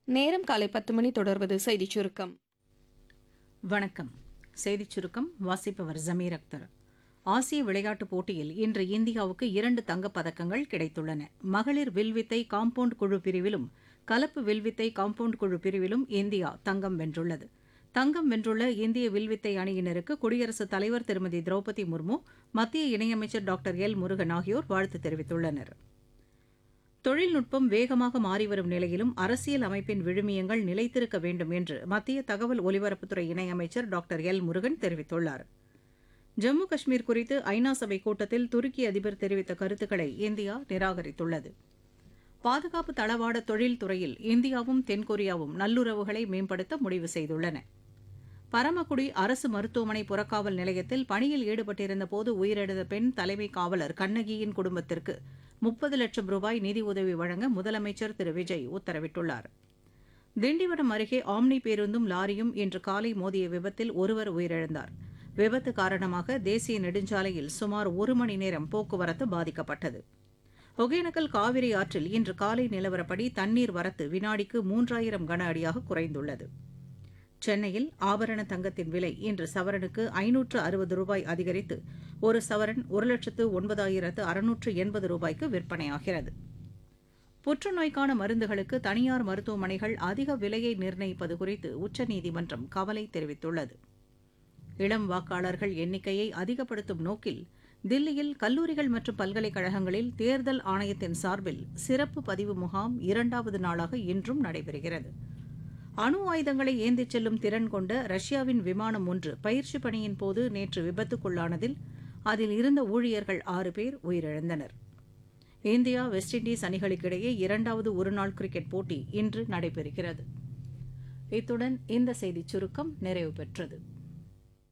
நேரம் காலை பத்து மணி தொடர்வது செய்திச் சுருக்கம் வணக்கம் செய்திச் சுருக்கம் வாசிப்பவர் ஜமீர் அக்தர் ஆசிய விளையாட்டுப் போட்டியில் இன்று இந்தியாவுக்கு இரண்டு தங்கப் பதக்கங்கள் கிடைத்துள்ளன மகளிர் வில்வித்தை காம்பவுண்ட் குழு பிரிவிலும் கலப்பு வில்வித்தை காம்பவுண்ட் குழு பிரிவிலும் இந்தியா தங்கம் வென்றுள்ளது தங்கம் வென்றுள்ள இந்திய வில்வித்தை அணியினருக்கு குடியரசுத் தலைவர் திருமதி திரௌபதி முர்மு மத்திய இணையமைச்சர் டாக்டர் எல் முருகன் ஆகியோர் வாழ்த்து தெரிவித்துள்ளனர் தொழில்நுட்பம் வேகமாக மாறிவரும் நிலையிலும் அரசியல் அமைப்பின் விழுமியங்கள் நிலைத்திருக்க வேண்டும் என்று மத்திய தகவல் ஒலிபரப்புத்துறை இணையமைச்சர் டாக்டர் எல் முருகன் தெரிவித்துள்ளார் ஜம்மு காஷ்மீர் குறித்து ஐநா சபை கூட்டத்தில் துருக்கி அதிபர் தெரிவித்த கருத்துக்களை இந்தியா நிராகரித்துள்ளது பாதுகாப்பு தளவாட தொழில் துறையில் இந்தியாவும் தென்கொரியாவும் நல்லுறவுகளை மேம்படுத்த முடிவு செய்துள்ளன பரமக்குடி அரசு மருத்துவமனை புறக்காவல் நிலையத்தில் பணியில் ஈடுபட்டிருந்த போது உயிரிழந்த பெண் தலைமை காவலர் கண்ணகியின் குடும்பத்திற்கு முப்பது லட்சம் ரூபாய் நிதியுதவி வழங்க முதலமைச்சர் திரு விஜய் உத்தரவிட்டுள்ளார் திண்டிவனம் அருகே ஆம்னி பேருந்தும் லாரியும் இன்று காலை மோதிய விபத்தில் ஒருவர் உயிரிழந்தார் விபத்து காரணமாக தேசிய நெடுஞ்சாலையில் சுமார் ஒரு மணி நேரம் போக்குவரத்து பாதிக்கப்பட்டது ஒகேனக்கல் காவிரி ஆற்றில் இன்று காலை நிலவரப்படி தண்ணீர் வரத்து வினாடிக்கு மூன்றாயிரம் கன அடியாக குறைந்துள்ளது சென்னையில் ஆபரண தங்கத்தின் விலை இன்று சவரனுக்கு ஐநூற்று அறுபது ரூபாய் அதிகரித்து ஒரு சவரன் ஒரு லட்சத்து ஒன்பதாயிரத்து அறுநூற்று எண்பது ரூபாய்க்கு விற்பனையாகிறது புற்றுநோய்க்கான மருந்துகளுக்கு தனியார் மருத்துவமனைகள் அதிக விலையை நிர்ணயிப்பது குறித்து உச்சநீதிமன்றம் கவலை தெரிவித்துள்ளது இளம் வாக்காளர்கள் எண்ணிக்கையை அதிகப்படுத்தும் நோக்கில் தில்லியில் கல்லூரிகள் மற்றும் பல்கலைக்கழகங்களில் தேர்தல் ஆணையத்தின் சார்பில் சிறப்பு பதிவு முகாம் இரண்டாவது நாளாக இன்றும் நடைபெறுகிறது அணு ஆயுதங்களை ஏந்திச் செல்லும் திறன் கொண்ட ரஷ்யாவின் விமானம் ஒன்று பயிற்சி பணியின் போது நேற்று விபத்துக்குள்ளானதில் அதில் இருந்த ஊழியர்கள் ஆறு பேர் உயிரிழந்தனர் இந்தியா வெஸ்ட் இண்டீஸ் அணிகளுக்கிடையே இரண்டாவது ஒருநாள் கிரிக்கெட் போட்டி இன்று நடைபெறுகிறது இத்துடன் இந்த செய்திச் சுருக்கம் நிறைவு பெற்றது